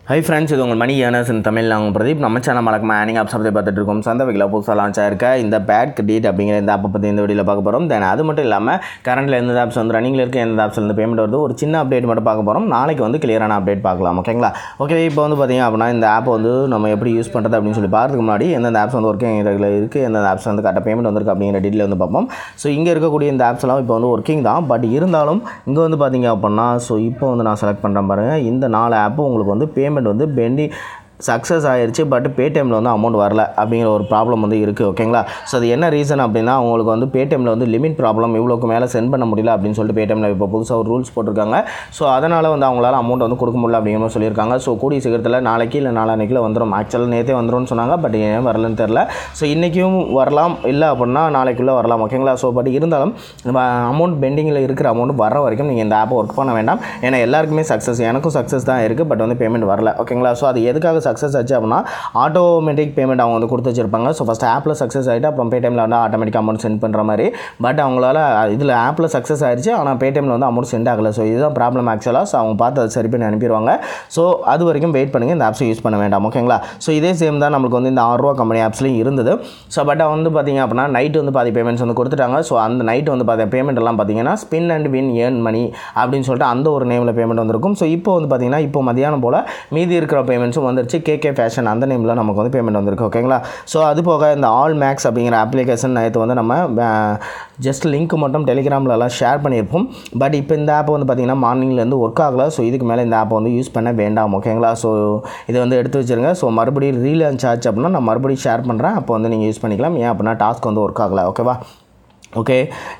hi friends இது உங்கள் மணி earners இன் தமிழ் நாங்கள் பிரதீப் நம்ம சேனல் மலக்கமாக ஏர்னிங் ஆப்ஸ் பற்றி பார்த்துட்டு இருக்கோம் சந்த வகையில் புதுசாக லான்ச் ஆயிருக்க இந்த பேட் கிரெடிட் அப்படிங்கிற இந்த ஆப்பை பற்றி இந்த வீடியோவில் பார்க்க போகிறோம் தென் அது மட்டும் இல்லாமல் கரண்ட்டில் எந்த ஆப்ஸ் வந்து ரன்னிங்கில் இருக்க எந்த ஆப்ஸ் வந்து பேமெண்ட் வருது ஒரு சின்ன அப்டேட் மட்டும் பார்க்க போகிறோம் நாளைக்கு வந்து கிளியரான அப்டேட் பார்க்கலாம் ஓகேங்களா ஓகே இப்போ வந்து பார்த்தீங்க அப்படின்னா இந்த ஆப்பை வந்து நம்ம எப்படி யூஸ் பண்ணுறது அப்படின்னு சொல்லி பார்க்கறதுக்கு முன்னாடி எந்தெந்த ஆப்ஸ் வந்து ஒர்க்கிங் இருக்குது எந்தெந்த ஆப்ஸ் வந்து கரெக்டாக பேமெண்ட் வந்திருக்கு அப்படிங்கிற டீட்டெயில் வந்து பார்ப்போம் ஸோ இங்கே இருக்கக்கூடிய இந்த ஆப்ஸ்லாம் இப்போ வந்து ஒர்க்கிங் தான் பட் இருந்தாலும் இங்கே வந்து பார்த்தீங்க அப்படின்னா ஸோ இப்போ வந்து நான் செலக்ட் பண்ணுறேன் பாருங்கள் இந்த நாலு ஆப்பும் உங்களுக்கு வந்து பேமெண்ட் வந்து பெண்டி சக்ஸஸ் ஆயிருச்சு பட் பேடிஎம்மில் வந்து அமௌண்ட் வரல அப்படிங்கிற ஒரு ப்ராப்ளம் வந்து இருக்குது ஓகேங்களா ஸோ அது என்ன ரீசன் அப்படின்னா அவங்களுக்கு வந்து பேடிஎம்மில் வந்து லிமிட் ப்ராப்ளம் இவ்வளோக்கு மேலே சென்ட் பண்ண முடியல அப்படின்னு சொல்லிட்டு பேடிஎம்மில் இப்போ புதுசாக ஒரு ரூல்ஸ் போட்டிருக்காங்க ஸோ அதனால் வந்து அவங்களால அமௌண்ட் வந்து கொடுக்க முடியல அப்படிங்கிற மாதிரி சொல்லியிருக்காங்க ஸோ கூடிய சீக்கிரத்தில் நாளைக்கு இல்லை நாளான்னைக்கில் வந்துடும் ஆக்சுவலாக நேற்றே வந்துரும்னு சொன்னாங்க பட் ஏன் வரலன்னு தெரில ஸோ இன்றைக்கும் வரலாம் இல்லை அப்படின்னா நாளைக்குள்ளே வரலாம் ஓகேங்களா ஸோ பட் இருந்தாலும் அமௌண்ட் பெண்டிங்கில் இருக்கிற அமௌண்ட் வர வரைக்கும் நீங்கள் இந்த ஆப்பை ஒர்க் பண்ண வேண்டாம் ஏன்னா எல்லாருக்குமே சக்ஸஸ் எனக்கும் சக்ஸஸ் தான் இருக்குது பட் வந்து பேமெண்ட் வரல ஓகேங்களா ஸோ அது எதுக்காக சக்ஸஸ் ஆச்சு அப்படின்னா ஆட்டோமேட்டிக் பேமெண்ட் அவங்க வந்து கொடுத்து வச்சிருப்பாங்க ஸோ ஃபஸ்ட் ஆப்பில் சக்ஸஸ் ஆகிட்டு அப்புறம் பேடிஎம்மில் வந்து ஆட்டோமேட்டிக் அமௌண்ட் சென்ட் பண்ணுற மாதிரி பட் அவங்களால இதில் ஆப்பில் சக்ஸஸ் ஆயிடுச்சு ஆனால் பேடிஎம்மில் வந்து அமௌண்ட் சென்ட் ஆகலை ஸோ இதுதான் ப்ராப்ளம் ஆக்சுவலாக ஸோ அவங்க பார்த்து அதை சரி பண்ணி அனுப்பிடுவாங்க ஸோ அது வரைக்கும் வெயிட் பண்ணுங்கள் இந்த ஆப்ஸை யூஸ் பண்ண வேண்டாம் ஓகேங்களா ஸோ இதே சேம் தான் நம்மளுக்கு வந்து இந்த ஆறுரூவா கம்பெனி ஆப்ஸ்லையும் இருந்தது ஸோ பட் வந்து பார்த்தீங்க அப்படின்னா நைட் வந்து பாதி பேமெண்ட்ஸ் வந்து கொடுத்துட்டாங்க ஸோ அந்த நைட் வந்து பாதி பேமெண்ட் எல்லாம் பார்த்தீங்கன்னா spin and win earn money அப்படின்னு சொல்லிட்டு அந்த ஒரு நேமில் பேமெண்ட் வந்திருக்கும் ஸோ இப்போ வந்து பார்த்தீங்கன்னா இப்போ மதியானம் போல் மீதி இருக்கிற பேமெண்ட்ஸும் வந்துருச்சு கேகே ஃபேஷன் அந்த நேமில் நமக்கு வந்து பேமெண்ட் வந்திருக்கு ஓகேங்களா ஸோ அது போக இந்த ஆல் மேக்ஸ் அப்படிங்கிற அப்ளிகேஷன் நேற்று வந்து நம்ம ஜஸ்ட் லிங்க் மட்டும் டெலிகிராம்லலாம் ஷேர் பண்ணியிருப்போம் பட் இப்போ இந்த ஆப் வந்து பார்த்திங்கன்னா மார்னிங்லேருந்து ஒர்க் ஆகலை ஸோ இதுக்கு மேலே இந்த ஆப்பை வந்து யூஸ் பண்ண வேண்டாம் ஓகேங்களா ஸோ இதை வந்து எடுத்து வச்சுருங்க ஸோ மறுபடியும் ரீலான்ச் ஆச்சு அப்படின்னா நான் மறுபடியும் ஷேர் பண்ணுறேன் அப்போ வந்து நீங்கள் யூஸ் பண்ணிக்கலாம் ஏன் அப்படின்னா டாஸ்க் வந்து ஒர்க் ஆகலை ஓகேவா ஓகே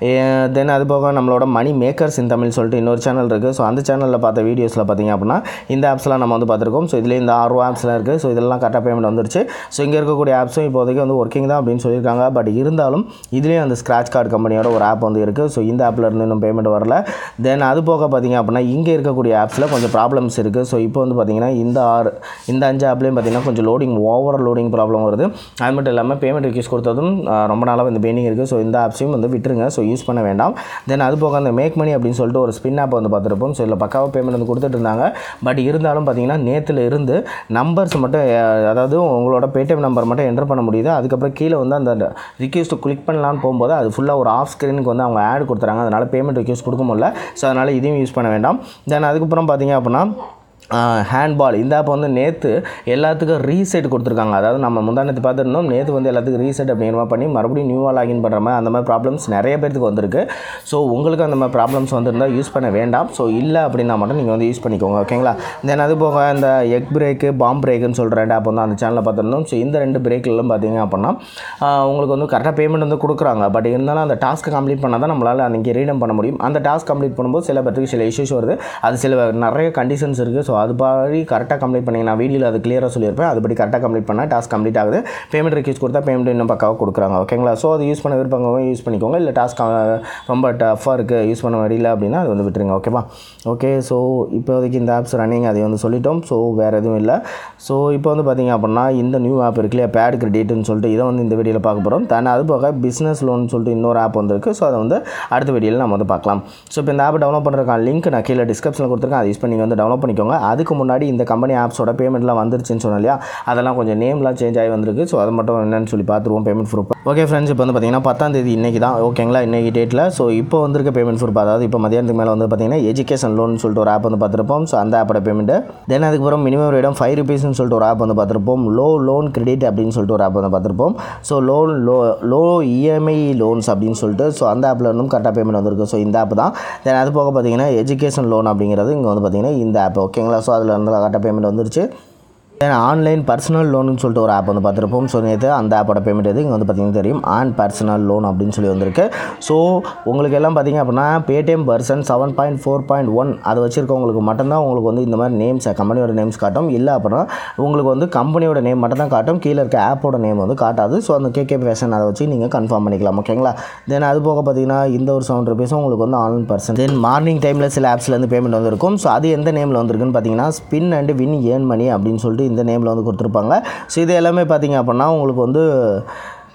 தென் அது போக நம்மளோட மணி மேக்கர்ஸ் இன் தமிழ் சொல்லிட்டு இன்னொரு சேனல் இருக்குது ஸோ அந்த சேனலில் பார்த்த வீடியோஸில் பார்த்தீங்க அப்படின்னா இந்த ஆப்ஸ்லாம் நம்ம வந்து பார்த்துருக்கோம் ஸோ இதில் இந்த ஆறு ஆப்ஸ்லாம் இருக்குது ஸோ இதெல்லாம் கரெக்டாக பேமெண்ட் வந்துருச்சு ஸோ இங்கே இருக்கக்கூடிய ஆப்ஸும் இப்போதைக்கு வந்து ஒர்க்கிங் தான் அப்படின்னு சொல்லியிருக்காங்க பட் இருந்தாலும் இதுலேயும் அந்த ஸ்க்ராட்ச் கார்டு கம்பெனியோட ஒரு ஆப் வந்து இருக்குது ஸோ இந்த ஆப்பில் இருந்து இன்னும் பேமெண்ட் வரல தென் அது போக பார்த்தீங்க அப்படின்னா இங்கே இருக்கக்கூடிய ஆப்ஸில் கொஞ்சம் ப்ராப்ளம்ஸ் இருக்குது ஸோ இப்போ வந்து பார்த்தீங்கன்னா இந்த ஆறு இந்த அஞ்சு ஆப்லேயும் பார்த்தீங்கன்னா கொஞ்சம் லோடிங் ஓவர் லோடிங் ப்ராப்ளம் வருது அது மட்டும் இல்லாமல் பேமெண்ட் ரிக்வஸ்ட் கொடுத்ததும் ரொம்ப நாளாக இந்த பெயிண்டிங் இருக்குது ஸோ இந்த ஆப்ஸையும் வந்து விட்டுருங்க ஸோ யூஸ் பண்ண வேண்டாம் தென் அது போக அந்த மேக் மணி அப்படின்னு சொல்லிட்டு ஒரு ஸ்பின் ஆப் வந்து பார்த்துருப்போம் ஸோ இதில் பக்காவாக பேமெண்ட் வந்து கொடுத்துட்டு இருந்தாங்க பட் இருந்தாலும் பார்த்தீங்கன்னா நேற்றுல இருந்து நம்பர்ஸ் மட்டும் அஹ், அதாவது உங்களோட பேடிஎம் நம்பர் மட்டும் என்டர் பண்ண முடியுது அதுக்கப்புறம் கீழே வந்து அந்த ரிக்வெஸ்ட் கிளிக் பண்ணலான்னு போகும்போது அது ஃபுல்லாக ஒரு ஆஃப் ஸ்க்ரீனுக்கு வந்து அவங்க ஆட் கொடுத்துறாங்க அதனால் பேமெண்ட் ரிக்வெஸ்ட் கொடுக்க முடியல ஸோ அதனால் இதையும் யூஸ் பண்ண வேண்டாம் தென் அதுக்கப்புறம் பார்த்தீங்க அப்படின்னா ஹேண்ட்பால் இந்த ஆப் வந்து நேற்று எல்லாத்துக்கும் ரீசெட் கொடுத்துருக்காங்க அதாவது நம்ம முந்தானத்து பார்த்துருந்தோம் நேற்று வந்து எல்லாத்துக்கும் ரீசெட் அப்படிங்கிற மாதிரி பண்ணி மறுபடியும் நியூவாக லாகின் பண்ணுற மாதிரி அந்த மாதிரி ப்ராப்ளம்ஸ் நிறைய பேருக்கு வந்திருக்கு ஸோ உங்களுக்கு அந்த மாதிரி ப்ராப்ளம்ஸ் வந்திருந்தால் யூஸ் பண்ண வேண்டாம் ஸோ இல்லை அப்படின்னா மட்டும் நீங்கள் வந்து யூஸ் பண்ணிக்கோங்க ஓகேங்களா தென் அது போக இந்த எக் பிரேக்கு பாம் பிரேக்குன்னு சொல்கிற ரெண்டு ஆப் வந்து அந்த சேனலில் பார்த்துருந்தோம் ஸோ இந்த ரெண்டு பிரேக்லாம் பார்த்தீங்க அப்படின்னா ஆஹ், உங்களுக்கு வந்து கரெக்டாக பேமெண்ட் வந்து கொடுக்குறாங்க பட் இருந்தாலும் அந்த டாஸ்க்கை கம்ப்ளீட் பண்ணால் தான் நம்மளால் அன்றைக்கி ரீடம் பண்ண முடியும் அந்த டாஸ்க் கம்ப்ளீட் பண்ணும்போது சில பேருக்கு சில இஷ்யூஸ் வருது அது சில நிறைய கண்டிஷன்ஸ் இருக்குது ஸோ அது படி கரெக்டாக கம்ப்ளீட் பண்ணி நான் வீடியோவில் அது கிளியராக சொல்லியிருப்பேன் அதுபடி கரெக்டாக கம்ப்ளீட் பண்ணால் டாஸ்க் கம்ப்ளீட் ஆகுது பேமெண்ட் ரிக்வஸ்ட் கொடுத்தா பேமெண்ட் இன்னும் பக்காவாக கொடுக்குறாங்க ஓகேங்களா ஸோ அது யூஸ் பண்ண விருப்பங்க யூஸ் பண்ணிக்கோங்க இல்லை டாஸ்க் ரொம்ப டஃப்பாக இருக்குது யூஸ் பண்ண முடியல அப்படின்னா அது வந்து விட்டுருங்க ஓகேவா ஓகே ஸோ இப்போதைக்கு இந்த ஆப்ஸ் ரன்னிங் அதை வந்து சொல்லிட்டோம் ஸோ வேறு எதுவும் இல்லை ஸோ இப்போ வந்து பார்த்தீங்க அப்படின்னா இந்த நியூ ஆப் இருக்கு இல்லையா பேட் கிரெடிட்னு சொல்லிட்டு இதை வந்து இந்த வீடியோவில் பார்க்க போகிறோம் தன் அது போக பிஸ்னஸ் லோன் சொல்லிட்டு இன்னொரு ஆப் வந்திருக்கு ஸோ அதை வந்து அடுத்த வீடியோவில் நம்ம வந்து பார்க்கலாம் ஸோ இப்போ இந்த ஆப் டவுன்லோட் பண்ணுறதுக்கான லிங்க் நான் கீழே டிஸ்கிரிப்ஷனில் கொடுத்துருக்கேன் அதை யூஸ் பண்ணி நீங்கள் வந்து டவுன்லோட் பண்ணிக்கோங்க அதுக்கு முன்னாடி இந்த கம்பெனி ஆப்ஸோட பேமெண்ட்லாம் வந்துருச்சுன்னு சொன்னேன் இல்லையா அதெல்லாம் கொஞ்சம் நேம்லாம் சேஞ்ச் ஆகி வந்திருக்கு ஸோ அதை மட்டும் என்னன்னு சொல்லி பார்த்துருவோம் பேமெண்ட் ப்ரூஃப் ஓகே ஃப்ரெண்ட்ஸ் இப்போ வந்து பார்த்தீங்கன்னா பத்தாம் தேதி இன்றைக்கி தான் ஓகேங்களா இன்றைக்கி டேட்டில் ஸோ இப்போ வந்திருக்க பேமெண்ட் ப்ரூஃப் அதாவது இப்போ மதியானத்துக்கு மேலே வந்து பார்த்தீங்கன்னா எஜுகேஷன் லோன் சொல்லிட்டு ஒரு ஆப் வந்து பார்த்துருப்போம் ஸோ அந்த ஆப்போட பேமெண்ட்டு தென் அதுக்கப்புறம் மினிமம் ரேடம் ஃபைவ் ருபீஸ்னு சொல்லிட்டு ஒரு ஆப் வந்து பார்த்துருப்போம் லோ லோன் கிரெடிட் அப்படின்னு சொல்லிட்டு ஒரு ஆப் வந்து பார்த்துருப்போம் so loan low low EMI loans அப்படின்னு சொல்லிட்டு ஸோ அந்த ஆப்பில் இருந்தும் கரெக்டாக பேமெண்ட் வந்திருக்கு ஸோ இந்த ஆப் தான் தென் அது போக பார்த்தீங்கன்னா எஜுகேஷன் லோன் அப்படிங்கிறது இங்கே வந்து பார்த்தீங்கன்னா இந்த ஆப் ஓகேங்களா ஸோ அதில் வந்து கரெக்டாக பேமெண்ட் வந்துருச்சு தென் ஆன்லைன் பர்சனல் லோனுன்னு சொல்லிட்டு ஒரு ஆப் வந்து பார்த்துருப்போம் ஸோ நேற்று அந்த ஆப்போட பேமெண்ட் எது இங்கே வந்து பார்த்தீங்கன்னா தெரியும் ஆன் பர்சனல் லோன் அப்படின்னு சொல்லி வந்திருக்கு ஸோ உங்களுக்கு எல்லாம் பார்த்தீங்க அப்படின்னா Paytm person seven point four point one அது வச்சுருக்கவங்களுக்கு மட்டும்தான் உங்களுக்கு வந்து இந்த மாதிரி நேம்ஸ் கம்பெனியோட நேம்ஸ் காட்டும் இல்லை அப்படின்னா உங்களுக்கு வந்து கம்பெனியோட நேம் மட்டும் தான் காட்டும் கீழே இருக்க ஆப்போட நேம் வந்து காட்டாது ஸோ அந்த கேகே ஃபேஷன் அதை வச்சு நீங்கள் கன்ஃபார்ம் பண்ணிக்கலாம் ஓகேங்களா தென் அது போக பார்த்தீங்கன்னா இந்த ஒரு செவன் ருபீஸும் உங்களுக்கு வந்து ஆன்லைன் பர்சன் தென் மார்னிங் டைமில் சில ஆப்ஸ்லேருந்து பேமெண்ட் வந்திருக்கும் ஸோ அது எந்த நேமில் வந்திருக்குன்னு பார்த்தீங்கன்னா spin and win earn money அப்படின்னு சொல்லிட்டு இந்த நேமில் வந்து கொடுத்துருப்பாங்க ஸோ இது எல்லாமே பார்த்தீங்க அப்படின்னா உங்களுக்கு வந்து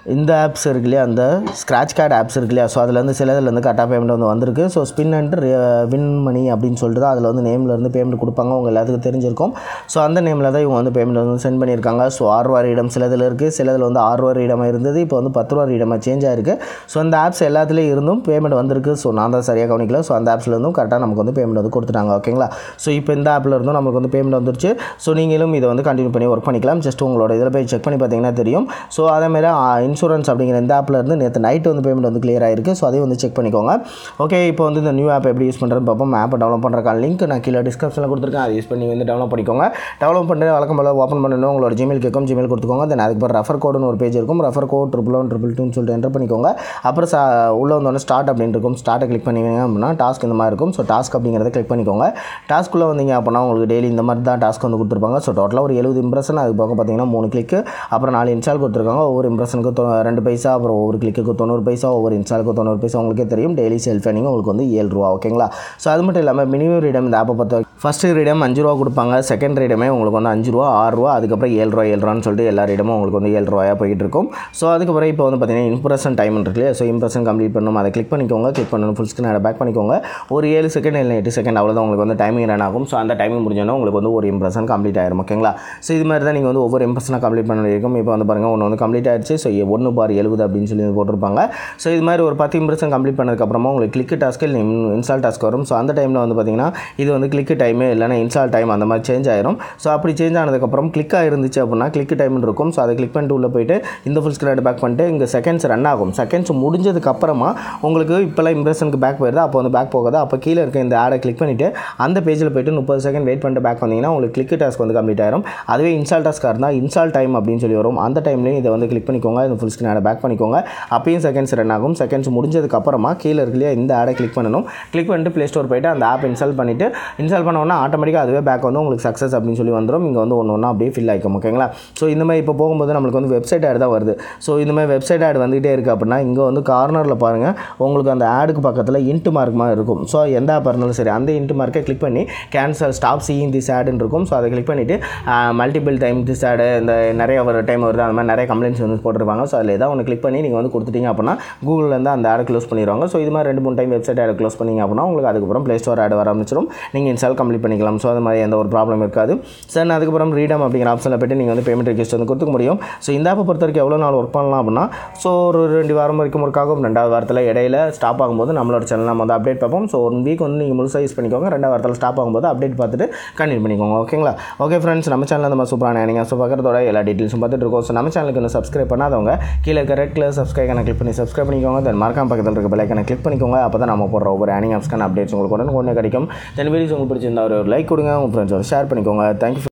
இந்த ஆப்ஸ் இருக்கு இல்லையா அந்த ஸ்க்ராட்ச் கார்டு ஆப்ஸ் இருக்கு இல்லையா ஸோ அதில் வந்து சில இதில் வந்து கரெக்டாக பேமெண்ட் வந்து வந்திருக்கு so spin and win money அப்படின்னு சொல்லிட்டு தான் அதில் வந்து நேமில் இருந்து பேமெண்ட் கொடுப்பாங்க உங்கள் எல்லாத்துக்கும் தெரிஞ்சிருக்கும் ஸோ அந்த நேமில் தான் இவங்க வந்து பேமெண்ட் வந்து சென்ட் பண்ணியிருக்காங்க ஸோ ஆறு ரூபா இடம் சில இதில் இருக்குது சில இதில் வந்து ஆறு ரூபா இடமாக இருந்தது இப்போ வந்து பத்து ரூபா இடமாக சேஞ்ச் ஆயிருக்கு ஸோ அந்த ஆப்ஸ் எல்லாத்துலேயும் இருந்தும் பேமெண்ட் வந்திருக்கு ஸோ நான் தான் சரியாக கவனிக்கல ஸோ அந்த ஆப்ஸில் இருந்தும் கரெக்டாக நமக்கு வந்து பேமெண்ட் வந்து கொடுத்துட்டாங்க ஓகேங்களா ஸோ இப்போ இந்த ஆப்பில் இருந்தும் நமக்கு வந்து பேமெண்ட் வந்துருச்சு ஸோ நீங்களும் இதை வந்து கண்டினியூ பண்ணி ஒர்க் பண்ணிக்கலாம் ஜஸ்ட் உங்களோட இதில் போய் செக் பண்ணி பார்த்தீங்கன்னா தெரியும் ஸோ அதேமாதிரி இன்சூரன்ஸ் அப்படிங்கிற இந்த ஆப்பில் இருந்து நேற்று நைட்டு வந்து பேமெண்ட் வந்து கிளியர் ஆயிருக்கு ஸோ அதையும் வந்து செக் பண்ணிக்கோங்க ஓகே இப்போ வந்து இந்த நியூ ஆப் எப்படி யூஸ் பண்ணுறதுன்னு பார்ப்போம் ஆப்பை டெவலப் பண்ணுறக்கான லிங்க் நான் கீழே டிஸ்கிரிப்ஷனில் கொடுத்துருக்கேன் அதை யூஸ் பண்ணி வந்து டெவலப் பண்ணிக்கோங்க டெவலப் பண்ணுறது வழக்கம் போல் ஓப்பன் பண்ணணும் உங்களோட ஜிமெயில் கேட்கும் ஜிமெயில் கொடுத்துக்கோங்க தென் அதுக்கு அப்புறம் ரெஃபர் கோடுன்னு ஒரு பேஜ் இருக்கும் refer code triple one triple டூன்னு சொல்லிட்டு என்டர் பண்ணிக்கோங்க அப்புறம் சா உள்ளே வந்தோடனே ஸ்டார்ட் அப்படின்னு இருக்கும் ஸ்டார்ட்டை கிளிக் பண்ணிங்க அப்படின்னா டாஸ்க் இந்த மாதிரி இருக்கும் ஸோ டாஸ்க் அப்படிங்கிறத கிளிக் பண்ணிக்கோங்க டாஸ்க்குள்ளே வந்தீங்க அப்படின்னா உங்களுக்கு டெய்லி இந்த மாதிரி தான் டாஸ்க் வந்து கொடுத்துருப்பாங்க ஸோ டோட்டலாக ஒரு எழுபது இம்ப்ரெஷன் அது போக பார்த்தீங்கன்னா மூணு கிளிக்கு அப்புறம் நாலு இன்ஸ்டால் கொடுத்துருக்காங்க ஒவ்வொரு இம்ப்ரெஷனுக்கு தொ- ரெண்டு பைசா அப்புறம் ஒவ்வொரு கிளிக்கு தொண்ணூறு பைசா ஒவ்வொரு இன்ஸ்டாலுக்கு தொண்ணூறு பைசா உங்களுக்கே தெரியும் டெய்லி செல்ஃப் நீங்கள் உங்களுக்கு வந்து ஏழு ரூபா ஓகேங்களா ஸோ அது மட்டும் இல்லாமல் மினிமம் ரீடம் இந்த ஆப்பை பொறுத்த ஃபஸ்ட்டு ரீடம் அஞ்சு ரூபா கொடுப்பாங்க செகண்ட் ரீடமே உங்களுக்கு வந்து அஞ்சு ரூபா ஆறு ரூபா அதுக்கப்புறம் ஏழு ரூபா ஏழு ரூபான்னு சொல்லிட்டு எல்லா ரீடமும் உங்களுக்கு வந்து ஏழு ரூபாயாக போயிட்டு இருக்கும் ஸோ அதுக்கப்புறம் இப்போ வந்து பார்த்தீங்கன்னா இம்ப்ரெஷன் டைம் இருக்கு இல்லையா ஸோ இம்ப்ரெஷன் கம்ப்ளீட் பண்ணணும் அதை கிளிக் பண்ணிக்கோங்க கிளிக் பண்ணணும் ஃபுல் ஸ்க்ரீன் பேக் பண்ணிக்கோங்க ஒரு ஏழு செகண்ட் இல்லை எட்டு செகண்ட் அவ்வளோதான் உங்களுக்கு வந்து டைமிங் ரன் ஆகும் ஸோ அந்த டைமிங் முடிஞ்சோன்னா உங்களுக்கு வந்து ஒரு இம்ப்ரெஷன் கம்ப்ளீட் ஆயிரும் ஓகேங்களா ஸோ இது மாதிரி தான் நீங்கள் வந்து ஒவ்வொரு இம்ப்ரெஷனாக கம்ப்ளீட் பண்ண இருக்கும் இப்போ வந்து பாருங்கள் ஒன்று வந்து கம்ப்ளீட் ஆயிடுச்சு ஸோ ஒன்று பார் எழுபது அப்படின்னு சொல்லி போட்டிருப்பாங்க ஸோ இது மாதிரி ஒரு பத்து இம்ப்ரெஷன் கம்ப்ளீட் பண்ணதுக்கப்புறமா உங்களுக்கு கிளிக் டாஸ்க் இல்லை இன்ஸ்டால் டாஸ்க் வரும் ஸோ அந்த டைமில் வந்து பார்த்தீங்கன்னா இது வந்து கிளிக் டைமு இல்லைனா இன்ஸ்டால் டைம் அந்த மாதிரி சேஞ்ச் ஆயிரும் ஸோ அப்படி சேஞ்ச் ஆனதுக்கப்புறம் கிளிக் ஆயிருந்துச்சு அப்படின்னா கிளிக் டைம் இருக்கும் ஸோ அதை கிளிக் பண்ணிட்டு உள்ளே போயிட்டு இந்த ஃபுல் ஸ்க்ரீன் பேக் பண்ணிட்டு இங்கே செகண்ட்ஸ் ரன் ஆகும் செகண்ட்ஸ் முடிஞ்சதுக்கு அப்புறமா உங்களுக்கு இப்போலாம் இம்ப்ரெஷனுக்கு பேக் போயிருது அப்போ வந்து பேக் போகாது அப்போ கீழே இருக்க இந்த ஆடை கிளிக் பண்ணிவிட்டு அந்த பேஜில் போயிட்டு முப்பது செகண்ட் வெயிட் பண்ணிட்டு பேக் வந்தீங்கன்னா உங்களுக்கு கிளிக் டாஸ்க் வந்து கம்ப்ளீட் ஆயிரும் அதுவே இன்ஸ்டால் டாஸ்க்காக இருந்தால் இன்ஸ்டால் டைம் அப்படின்னு சொல்லி வரும் அந்த டைம்லேயும் இதை வந்து கிளிக் பண்ணிக்கோங்க இந்த ஃபுல் ஸ்க்ரீன் ஆடை பேக் பண்ணிக்கோங்க அப்பயும் செகண்ட்ஸ் ரன் ஆகும் செகண்ட்ஸ் முடிஞ்சதுக்கு அப்புறமா கீழே இருக்கு இல்லையா இந்த ஆடை கிளிக் பண்ணணும் கிளிக் பண்ணிட்டு ப்ளே ஸ்டோர் போயிட்டு அந்த ஆப் இன்ஸ்டால் பண்ணிவிட்டு இன்ஸ்டால் பண்ண உடனே ஆட்டோமேட்டிக்காக அதுவே பேக் வந்து உங்களுக்கு சக்ஸஸ் அப்படின்னு சொல்லி வந்துடும் இங்கே வந்து ஒன்று ஒன்றா அப்படியே ஃபில் ஆகிக்கும் ஓகேங்களா ஸோ இந்த மாதிரி இப்போ போகும்போது நம்மளுக்கு வந்து வெப்சைட் ஆட் தான் வருது ஸோ இந்த மாதிரி வெப்சைட் ஆட் வந்துகிட்டே இருக்குது அப்படின்னா இங்கே வந்து கார்னரில் பாருங்கள் உங்களுக்கு அந்த ஆடுக்கு பக்கத்தில் இன்ட்டு மார்க் மாதிரி இருக்கும் ஸோ எந்த ஆப் இருந்தாலும் சரி அந்த இன்ட்டு மார்க்கை கிளிக் பண்ணி கேன்சல் ஸ்டாப் சீயிங் திஸ் ஆடுன்னு இருக்கும் ஸோ அதை கிளிக் பண்ணிவிட்டு மல்டிபிள் டைம் திஸ் ஆடு இந்த நிறைய ஒரு டைம் வருது அந்த மாதிரி நிறைய கம்ப்ளைண்ட்ஸ் வந்து போட்டிருப்பாங்க ஸோ அதில் ஏதாவது ஒன்று கிளிக் பண்ணி நீங்கள் வந்து கொடுத்துட்டீங்க அப்படின்னா கூகுள்லேருந்து அந்த ஆடை க்ளோஸ் பண்ணிடுவாங்க ஸோ இது மாதிரி ரெண்டு மூணு டைம் வெப்சைட் ஆட் க்ளோஸ் பண்ணிங்க அப்படின்னா உங்களுக்கு அதுக்கப்புறம் ப்ளே ஸ்டோர் ஆட் வர ஆரம்பிச்சிடும் நீங்கள் இன்ஸ்டால் கம்ப்ளீட் பண்ணிக்கலாம் ஸோ அது மாதிரி எந்த ஒரு ப்ராப்ளம் இருக்காது சார் அதுக்கப்புறம் ரீடம் அப்படிங்கிற ஆப்ஷனில் போய்ட்டு நீங்கள் வந்து பேமெண்ட் ரிக்வஸ்ட் வந்து கொடுத்துக்க முடியும் ஸோ இந்த ஆப்பை பொறுத்த வரைக்கும் எவ்வளோ நாள் ஒர்க் பண்ணலாம் அப்படின்னா ஸோ ஒரு ரெண்டு வாரம் வரைக்கும் ஒர்க் ஆகும் ரெண்டாவது வாரத்தில் இடையில ஸ்டாப் ஆகும்போது நம்மளோட சேனல் நம்ம வந்து அப்டேட் பார்ப்போம் ஸோ ஒன் வீக் வந்து நீங்கள் முழுசாக யூஸ் பண்ணிக்கோங்க ரெண்டாவது வாரத்தில் ஸ்டாப் ஆகும்போது அப்டேட் பார்த்துட்டு கண்டினியூ பண்ணிக்கோங்க ஓகேங்களா ஓகே ஃப்ரெண்ட்ஸ் நம்ம சேனலில் நம்ம சூப்பரான நீங்கள் ஸோ பார்க்குறதோட எல்லா டீட்டெயில்ஸும் பார்த்துட்டு இருக்கோம் ஸோ நம்ம சேனலுக்கு இன்னும் சப்ஸ்கிரைப் பண்ணாதவங்க கீழே இருக்க ரெட் கலர் சப்ஸ்கிரைப் கணக்கு கிளிக் பண்ணி சப்ஸ்கிரைப் பண்ணிக்கோங்க தென் மறக்காம பக்கத்தில் இருக்க பெல்லைக்கனை கிளிக் பண்ணிக்கோங்க அப்போ தான் நம்ம போடுற ஒவ்வொரு ஆனிங் ஆப்ஸ்க்கான அப்டேட்ஸ் உங்களுக்கு உடனே உடனே கிடைக்கும் தென் வீடியோஸ் உங்களுக்கு பிடிச்சிருந்தா ஒரு லைக் கொடுங்க உங்கள் ஃப்ரெண்ட்ஸோட ஷேர் பண்ணிக்கோங்க தேங்க்யூ